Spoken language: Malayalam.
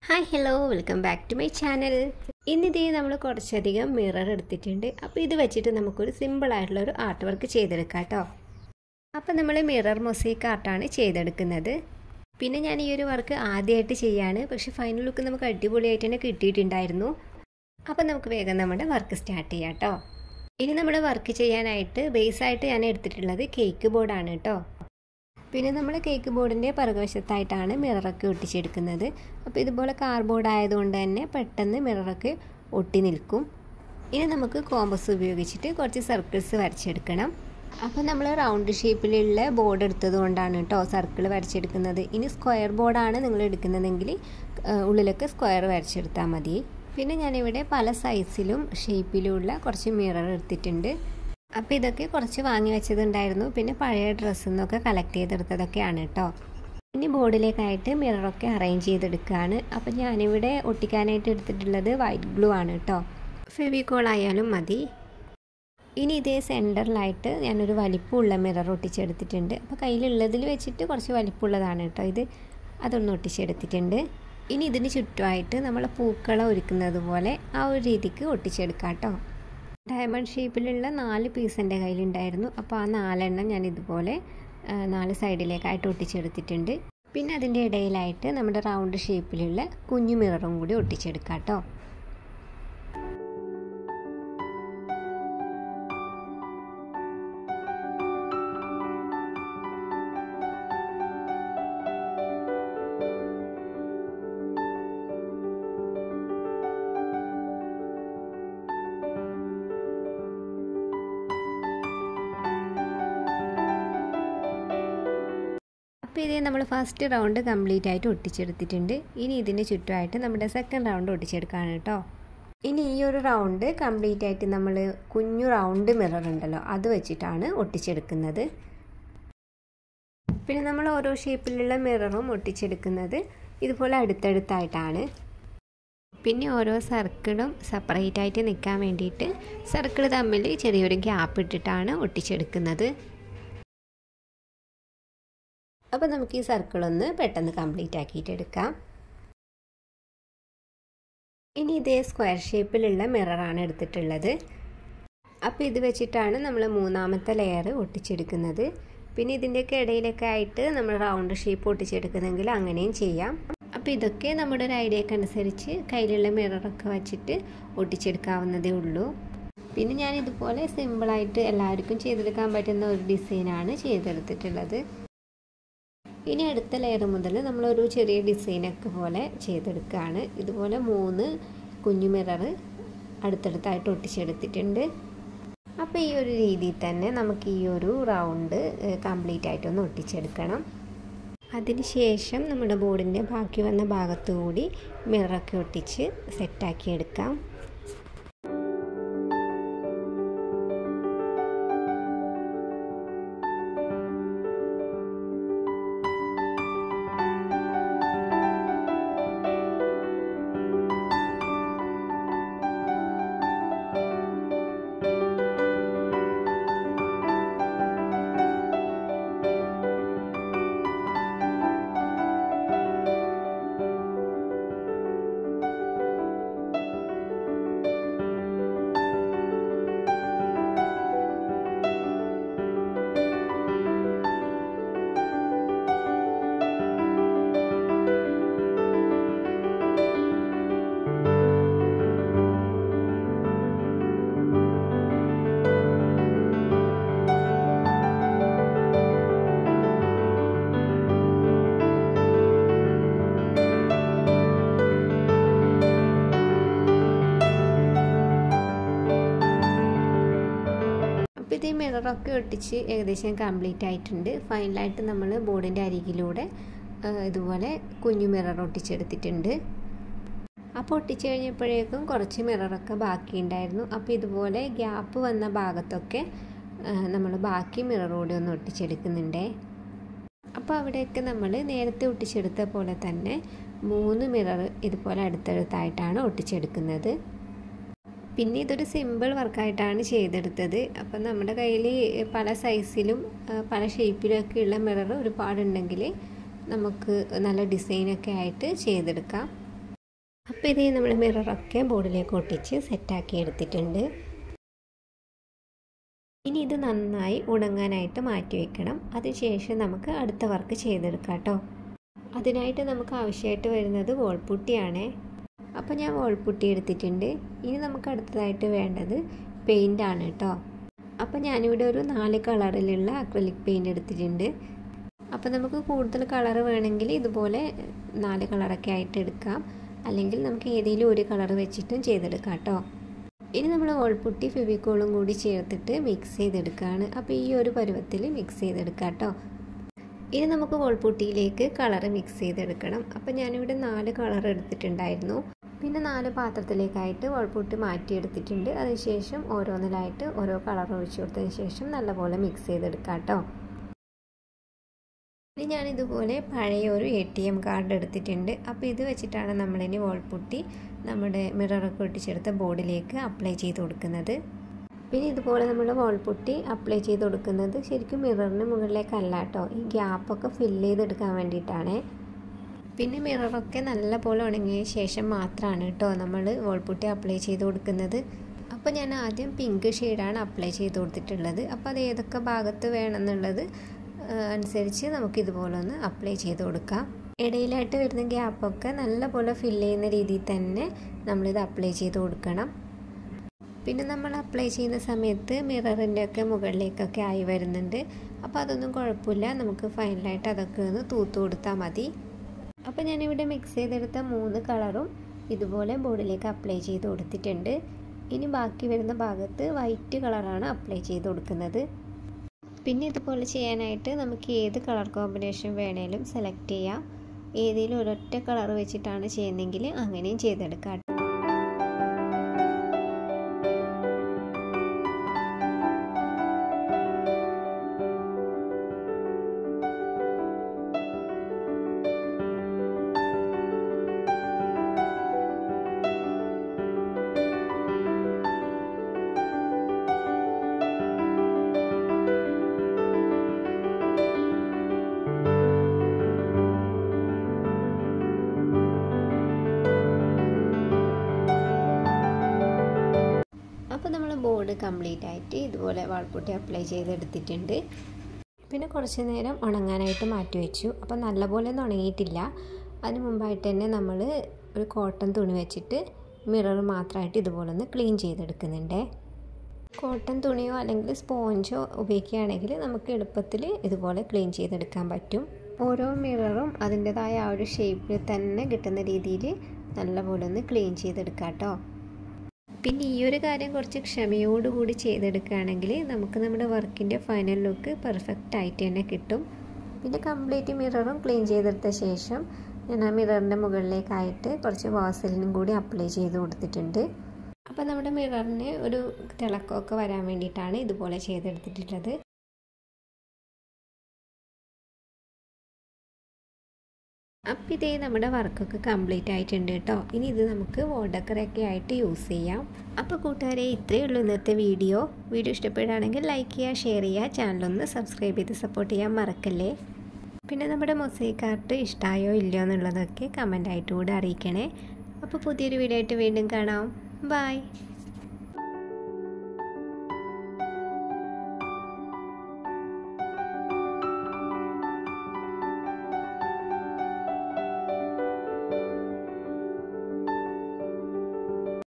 hi hello welcome back to my channel ഇന്നിതേ നമ്മൾ കുറച്ചധികം മിറർ എടുത്തിട്ടുണ്ട് അപ്പോൾ ഇത് വെച്ചിട്ട് നമുക്കൊരു സിമ്പിൾ ആയിട്ടുള്ള ഒരു ആർട്ട് വർക്ക് ചെയ്തെടുക്കാം കേട്ടോ അപ്പോൾ നമ്മൾ മിറർ മൊസൈക്ക് ആർട്ടാണ് ചെയ്തെടുക്കുന്നത് പിന്നെ ഞാൻ ഈ ഒരു വർക്ക് ആദ്യമായിട്ട് ചെയ്യാണ് പക്ഷേ ഫൈനൽ ലുക്ക് നമുക്ക് അടിപൊളിയായിട്ട് തന്നെ കിട്ടിയിട്ടുണ്ടായിരുന്നു അപ്പോൾ നമുക്ക് വേഗം നമ്മുടെ വർക്ക് സ്റ്റാർട്ട് ചെയ്യാം കേട്ടോ ഇനി നമ്മുടെ വർക്ക് ചെയ്യാനായിട്ട് ബേസായിട്ട് ഞാൻ എടുത്തിട്ടുള്ളത് കേക്ക് ബോർഡാണ് കേട്ടോ പിന്നെ നമ്മൾ കേക്ക് ബോർഡിൻ്റെ പിറകുവശത്തായിട്ടാണ് മിററൊക്കെ ഒട്ടിച്ചെടുക്കുന്നത് അപ്പോൾ ഇതുപോലെ കാർഡ്ബോർഡ് ആയതുകൊണ്ട് തന്നെ പെട്ടെന്ന് മിററൊക്കെ ഒട്ടി നിൽക്കും ഇനി നമുക്ക് കോമ്പസ് ഉപയോഗിച്ചിട്ട് കുറച്ച് സർക്കിൾസ് വരച്ചെടുക്കണം അപ്പോൾ നമ്മൾ റൗണ്ട് ഷേപ്പിലുള്ള ബോർഡ് എടുത്തത് കൊണ്ടാണ് കേട്ടോ സർക്കിൾ വരച്ചെടുക്കുന്നത് ഇനി സ്ക്വയർ ബോർഡാണ് നിങ്ങൾ എടുക്കുന്നതെങ്കിൽ ഉള്ളിലൊക്കെ സ്ക്വയർ വരച്ചെടുത്താൽ മതി പിന്നെ ഞാനിവിടെ പല സൈസിലും ഷേപ്പിലുമുള്ള കുറച്ച് മിറർ എടുത്തിട്ടുണ്ട് അപ്പോൾ ഇതൊക്കെ കുറച്ച് വാങ്ങി വെച്ചതുണ്ടായിരുന്നു പിന്നെ പഴയ ഡ്രസ്സിൽ നിന്നൊക്കെ കളക്ട് ചെയ്തെടുത്തതൊക്കെയാണ് കേട്ടോ ഇനി ബോർഡിലേക്കായിട്ട് മിററൊക്കെ അറേഞ്ച് ചെയ്തെടുക്കുകയാണ് അപ്പോൾ ഞാനിവിടെ ഒട്ടിക്കാനായിട്ട് എടുത്തിട്ടുള്ളത് വൈറ്റ് ഗ്ലൂ ആണ് കേട്ടോ ഫെവിക്കോൾ ആയാലും മതി ഇനി ഇതേ സെൻറ്ററിലായിട്ട് ഞാനൊരു വലിപ്പമുള്ള മിറർ ഒട്ടിച്ചെടുത്തിട്ടുണ്ട് അപ്പോൾ കയ്യിലുള്ളതിൽ വെച്ചിട്ട് കുറച്ച് വലിപ്പമുള്ളതാണ് കേട്ടോ ഇത് അതൊന്ന് ഒട്ടിച്ചെടുത്തിട്ടുണ്ട് ഇനി ഇതിന് ചുറ്റുമായിട്ട് നമ്മൾ പൂക്കളം ഒരുക്കുന്നത് പോലെ ആ ഒരു രീതിക്ക് ഒട്ടിച്ചെടുക്കാം കേട്ടോ ഡയമണ്ട് ഷേപ്പിലുള്ള നാല് പീസ് എൻ്റെ കയ്യിലുണ്ടായിരുന്നു അപ്പോൾ ആ നാലെണ്ണം ഞാൻ ഇതുപോലെ നാല് സൈഡിലേക്കായിട്ട് ഒട്ടിച്ചെടുത്തിട്ടുണ്ട് പിന്നെ അതിൻ്റെ ഇടയിലായിട്ട് നമ്മുടെ റൗണ്ട് ഷേപ്പിലുള്ള കുഞ്ഞു മിററും കൂടി ഒട്ടിച്ചെടുക്കാം കേട്ടോ അപ്പോൾ ഇതേ നമ്മൾ ഫസ്റ്റ് റൗണ്ട് കംപ്ലീറ്റ് ആയിട്ട് ഒട്ടിച്ചെടുത്തിട്ടുണ്ട് ഇനി ഇതിന് ചുറ്റുമായിട്ട് നമ്മുടെ സെക്കൻഡ് റൗണ്ട് ഒട്ടിച്ചെടുക്കുകയാണ് കേട്ടോ ഇനി ഈ ഒരു റൗണ്ട് കംപ്ലീറ്റ് ആയിട്ട് നമ്മൾ കുഞ്ഞു റൗണ്ട് മിറർ ഉണ്ടല്ലോ അത് വെച്ചിട്ടാണ് ഒട്ടിച്ചെടുക്കുന്നത് പിന്നെ നമ്മൾ ഓരോ ഷേപ്പിലുള്ള മിററും ഒട്ടിച്ചെടുക്കുന്നത് ഇതുപോലെ അടുത്തടുത്തായിട്ടാണ് പിന്നെ ഓരോ സർക്കിളും സെപ്പറേറ്റ് ആയിട്ട് നിൽക്കാൻ വേണ്ടിയിട്ട് സർക്കിൾ തമ്മിൽ ചെറിയൊരു ഗ്യാപ്പ് ഇട്ടിട്ടാണ് ഒട്ടിച്ചെടുക്കുന്നത് അപ്പോൾ നമുക്ക് ഈ സർക്കിൾ ഒന്ന് പെട്ടെന്ന് കംപ്ലീറ്റ് ആക്കിയിട്ട് എടുക്കാം ഇനി ഇതേ സ്ക്വയർ ഷേപ്പിലുള്ള മിററാണ് എടുത്തിട്ടുള്ളത് അപ്പോൾ ഇത് വെച്ചിട്ടാണ് നമ്മൾ മൂന്നാമത്തെ ലെയർ ഒട്ടിച്ചെടുക്കുന്നത് പിന്നെ ഇതിൻ്റെയൊക്കെ ഇടയിലൊക്കെ ആയിട്ട് നമ്മൾ റൗണ്ട് ഷേപ്പ് ഒട്ടിച്ചെടുക്കുന്നെങ്കിൽ അങ്ങനെയും ചെയ്യാം അപ്പോൾ ഇതൊക്കെ നമ്മുടെ ഒരു ഐഡിയക്ക് അനുസരിച്ച് കയ്യിലുള്ള മിററൊക്കെ വെച്ചിട്ട് ഒട്ടിച്ചെടുക്കാവുന്നതേ ഉള്ളൂ പിന്നെ ഞാൻ ഇതുപോലെ സിമ്പിളായിട്ട് എല്ലാവർക്കും ചെയ്തെടുക്കാൻ പറ്റുന്ന ഒരു ഡിസൈനാണ് ചെയ്തെടുത്തിട്ടുള്ളത് ഇനി അടുത്ത ലെയർ മുതൽ നമ്മളൊരു ചെറിയ ഡിസൈനൊക്കെ പോലെ ചെയ്തെടുക്കുകയാണ് ഇതുപോലെ മൂന്ന് കുഞ്ഞു മിറർ അടുത്തടുത്തായിട്ട് ഒട്ടിച്ചെടുത്തിട്ടുണ്ട് അപ്പോൾ ഈ ഒരു രീതിയിൽ തന്നെ നമുക്ക് ഈ ഒരു റൗണ്ട് കംപ്ലീറ്റ് ആയിട്ടൊന്ന് ഒട്ടിച്ചെടുക്കണം അതിനുശേഷം നമ്മുടെ ബോർഡിൻ്റെ ബാക്കി വന്ന ഭാഗത്തു കൂടി മിററൊക്കെ ഒട്ടിച്ച് സെറ്റാക്കി എടുക്കാം അപ്പോൾ ഇത് മിററൊക്കെ ഒട്ടിച്ച് ഏകദേശം കംപ്ലീറ്റ് ആയിട്ടുണ്ട് ഫൈനലായിട്ട് നമ്മൾ ബോർഡിൻ്റെ അരികിലൂടെ ഇതുപോലെ കുഞ്ഞു മിറർ ഒട്ടിച്ചെടുത്തിട്ടുണ്ട് അപ്പോൾ ഒട്ടിച്ച് കഴിഞ്ഞപ്പോഴേക്കും കുറച്ച് മിററൊക്കെ ബാക്കിയുണ്ടായിരുന്നു അപ്പോൾ ഇതുപോലെ ഗ്യാപ്പ് വന്ന ഭാഗത്തൊക്കെ നമ്മൾ ബാക്കി മിറർ കൂടി ഒന്ന് ഒട്ടിച്ചെടുക്കുന്നുണ്ടേ അപ്പോൾ അവിടെയൊക്കെ നമ്മൾ നേരത്തെ ഒട്ടിച്ചെടുത്ത പോലെ തന്നെ മൂന്ന് മിറർ ഇതുപോലെ അടുത്തടുത്തായിട്ടാണ് ഒട്ടിച്ചെടുക്കുന്നത് പിന്നെ ഇതൊരു സിമ്പിൾ വർക്കായിട്ടാണ് ചെയ്തെടുത്തത് അപ്പം നമ്മുടെ കയ്യിൽ പല സൈസിലും പല ഷേപ്പിലൊക്കെ ഉള്ള മിറർ ഒരുപാടുണ്ടെങ്കിൽ നമുക്ക് നല്ല ഡിസൈനൊക്കെ ആയിട്ട് ചെയ്തെടുക്കാം അപ്പോൾ ഇത് നമ്മൾ മിററൊക്കെ ബോർഡിലേക്ക് ഒട്ടിച്ച് സെറ്റാക്കി എടുത്തിട്ടുണ്ട് ഇനി ഇത് നന്നായി ഉണങ്ങാനായിട്ട് മാറ്റി വയ്ക്കണം അതിനുശേഷം നമുക്ക് അടുത്ത വർക്ക് ചെയ്തെടുക്കാം കേട്ടോ അതിനായിട്ട് നമുക്ക് ആവശ്യമായിട്ട് വരുന്നത് വോൾപുട്ടിയാണ് അപ്പോൾ ഞാൻ വോൾപുട്ടി എടുത്തിട്ടുണ്ട് ഇനി നമുക്ക് അടുത്തതായിട്ട് വേണ്ടത് പെയിൻ്റ് ആണ് കേട്ടോ അപ്പോൾ ഞാനിവിടെ ഒരു നാല് കളറിലുള്ള അക്രലിക് പെയിൻ്റ് എടുത്തിട്ടുണ്ട് അപ്പോൾ നമുക്ക് കൂടുതൽ കളർ വേണമെങ്കിൽ ഇതുപോലെ നാല് കളറൊക്കെ ആയിട്ട് എടുക്കാം അല്ലെങ്കിൽ നമുക്ക് ഏതെങ്കിലും ഒരു കളർ വെച്ചിട്ടും ചെയ്തെടുക്കാം കേട്ടോ ഇനി നമ്മൾ ഓൾപുട്ടി ഫെവിക്കോളും കൂടി ചേർത്തിട്ട് മിക്സ് ചെയ്തെടുക്കുകയാണ് അപ്പോൾ ഈ ഒരു പരുവത്തിൽ മിക്സ് ചെയ്തെടുക്കാം കേട്ടോ ഇനി നമുക്ക് വോൾപുട്ടിയിലേക്ക് കളർ മിക്സ് ചെയ്തെടുക്കണം അപ്പോൾ ഞാനിവിടെ നാല് കളർ എടുത്തിട്ടുണ്ടായിരുന്നു പിന്നെ നാല് പാത്രത്തിലേക്കായിട്ട് വോൾപുട്ടി മാറ്റിയെടുത്തിട്ടുണ്ട് അതിനുശേഷം ഓരോന്നിലായിട്ട് ഓരോ കളർ ഒഴിച്ചു കൊടുത്തതിന് ശേഷം നല്ലപോലെ മിക്സ് ചെയ്തെടുക്കാം കേട്ടോ ഇനി ഞാനിതുപോലെ പഴയ ഒരു എ ടി എം കാർഡ് എടുത്തിട്ടുണ്ട് അപ്പോൾ ഇത് വെച്ചിട്ടാണ് നമ്മളിനി വോൾപുട്ടി നമ്മുടെ മിററൊക്കെ ഒട്ടിച്ചെടുത്ത ബോർഡിലേക്ക് അപ്ലൈ ചെയ്ത് കൊടുക്കുന്നത് പിന്നെ ഇതുപോലെ നമ്മൾ വോൾപുട്ടി അപ്ലൈ ചെയ്ത് കൊടുക്കുന്നത് ശരിക്കും മിററിന് മുകളിലേക്കല്ല കേട്ടോ ഈ ഗ്യാപ്പൊക്കെ ഫില്ല് ചെയ്തെടുക്കാൻ വേണ്ടിയിട്ടാണ് പിന്നെ മിററൊക്കെ നല്ല പോലെ ഉണങ്ങിയ ശേഷം മാത്രമാണ് കേട്ടോ നമ്മൾ വോൾപുട്ടി അപ്ലൈ ചെയ്ത് കൊടുക്കുന്നത് അപ്പോൾ ഞാൻ ആദ്യം പിങ്ക് ഷെയ്ഡാണ് അപ്ലൈ ചെയ്ത് കൊടുത്തിട്ടുള്ളത് അപ്പോൾ അത് ഏതൊക്കെ ഭാഗത്ത് വേണമെന്നുള്ളത് അനുസരിച്ച് നമുക്ക് ഇതുപോലെ ഒന്ന് അപ്ലൈ ചെയ്ത് കൊടുക്കാം ഇടയിലായിട്ട് വരുന്ന ഗ്യാപ്പൊക്കെ നല്ലപോലെ ഫില്ല് ചെയ്യുന്ന രീതിയിൽ തന്നെ നമ്മളിത് അപ്ലൈ ചെയ്ത് കൊടുക്കണം പിന്നെ നമ്മൾ അപ്ലൈ ചെയ്യുന്ന സമയത്ത് മിററിൻ്റെ ഒക്കെ മുകളിലേക്കൊക്കെ ആയി വരുന്നുണ്ട് അപ്പോൾ അതൊന്നും കുഴപ്പമില്ല നമുക്ക് ഫൈനലായിട്ട് അതൊക്കെ ഒന്ന് തൂത്ത് കൊടുത്താൽ മതി അപ്പോൾ ഞാനിവിടെ മിക്സ് ചെയ്തെടുത്ത മൂന്ന് കളറും ഇതുപോലെ ബോർഡിലേക്ക് അപ്ലൈ ചെയ്ത് കൊടുത്തിട്ടുണ്ട് ഇനി ബാക്കി വരുന്ന ഭാഗത്ത് വൈറ്റ് കളറാണ് അപ്ലൈ ചെയ്ത് കൊടുക്കുന്നത് പിന്നെ ഇതുപോലെ ചെയ്യാനായിട്ട് നമുക്ക് ഏത് കളർ കോമ്പിനേഷൻ വേണേലും സെലക്ട് ചെയ്യാം ഏതെങ്കിലും ഒരൊറ്റ കളർ വെച്ചിട്ടാണ് ചെയ്യുന്നതെങ്കിൽ അങ്ങനെയും ചെയ്തെടുക്കാം അപ്പോൾ നമ്മൾ ബോർഡ് കംപ്ലീറ്റ് ആയിട്ട് ഇതുപോലെ വാൾപുട്ടി അപ്ലൈ ചെയ്തെടുത്തിട്ടുണ്ട് പിന്നെ കുറച്ച് നേരം ഉണങ്ങാനായിട്ട് മാറ്റി വെച്ചു അപ്പോൾ നല്ലപോലെ ഒന്നും ഉണങ്ങിയിട്ടില്ല അതിന് മുമ്പായിട്ട് തന്നെ നമ്മൾ ഒരു കോട്ടൺ തുണി വെച്ചിട്ട് മിറർ മാത്രമായിട്ട് ഇതുപോലെ ഒന്ന് ക്ലീൻ ചെയ്തെടുക്കുന്നുണ്ട് കോട്ടൺ തുണിയോ അല്ലെങ്കിൽ സ്പോഞ്ചോ ഉപയോഗിക്കുകയാണെങ്കിൽ നമുക്ക് എളുപ്പത്തിൽ ഇതുപോലെ ക്ലീൻ ചെയ്തെടുക്കാൻ പറ്റും ഓരോ മിററും അതിൻ്റെതായ ആ ഒരു ഷേപ്പിൽ തന്നെ കിട്ടുന്ന രീതിയിൽ നല്ലപോലെ ഒന്ന് ക്ലീൻ ചെയ്തെടുക്കാം കേട്ടോ പിന്നെ ഈ ഒരു കാര്യം കുറച്ച് ക്ഷമയോടുകൂടി ചെയ്തെടുക്കുകയാണെങ്കിൽ നമുക്ക് നമ്മുടെ വർക്കിൻ്റെ ഫൈനൽ ലുക്ക് പെർഫെക്റ്റ് ആയിട്ട് തന്നെ കിട്ടും പിന്നെ കംപ്ലീറ്റ് മിററും ക്ലീൻ ചെയ്തെടുത്ത ശേഷം ഞാൻ ആ മിററിൻ്റെ മുകളിലേക്കായിട്ട് കുറച്ച് വാസലിനും കൂടി അപ്ലൈ ചെയ്ത് കൊടുത്തിട്ടുണ്ട് അപ്പോൾ നമ്മുടെ മിററിന് ഒരു തിളക്കമൊക്കെ വരാൻ വേണ്ടിയിട്ടാണ് ഇതുപോലെ ചെയ്തെടുത്തിട്ടുള്ളത് അപ്പോൾ ഇതേ നമ്മുടെ വർക്കൊക്കെ കംപ്ലീറ്റ് ആയിട്ടുണ്ട് കേട്ടോ ഇനി ഇത് നമുക്ക് വോൾഡക്കറൊക്കെ ആയിട്ട് യൂസ് ചെയ്യാം അപ്പോൾ കൂട്ടുകാരെ ഇത്രയേ ഉള്ളൂ ഇന്നത്തെ വീഡിയോ വീഡിയോ ഇഷ്ടപ്പെടുകയാണെങ്കിൽ ലൈക്ക് ചെയ്യുക ഷെയർ ചെയ്യുക ചാനലൊന്ന് സബ്സ്ക്രൈബ് ചെയ്ത് സപ്പോർട്ട് ചെയ്യാൻ മറക്കല്ലേ പിന്നെ നമ്മുടെ മൊസൈക്ക് ആർട്ട് ഇഷ്ടമായോ ഇല്ലയോ എന്നുള്ളതൊക്കെ കമൻ്റായിട്ട് കൂടെ അറിയിക്കണേ അപ്പോൾ പുതിയൊരു വീഡിയോ ആയിട്ട് വീണ്ടും കാണാം ബായ്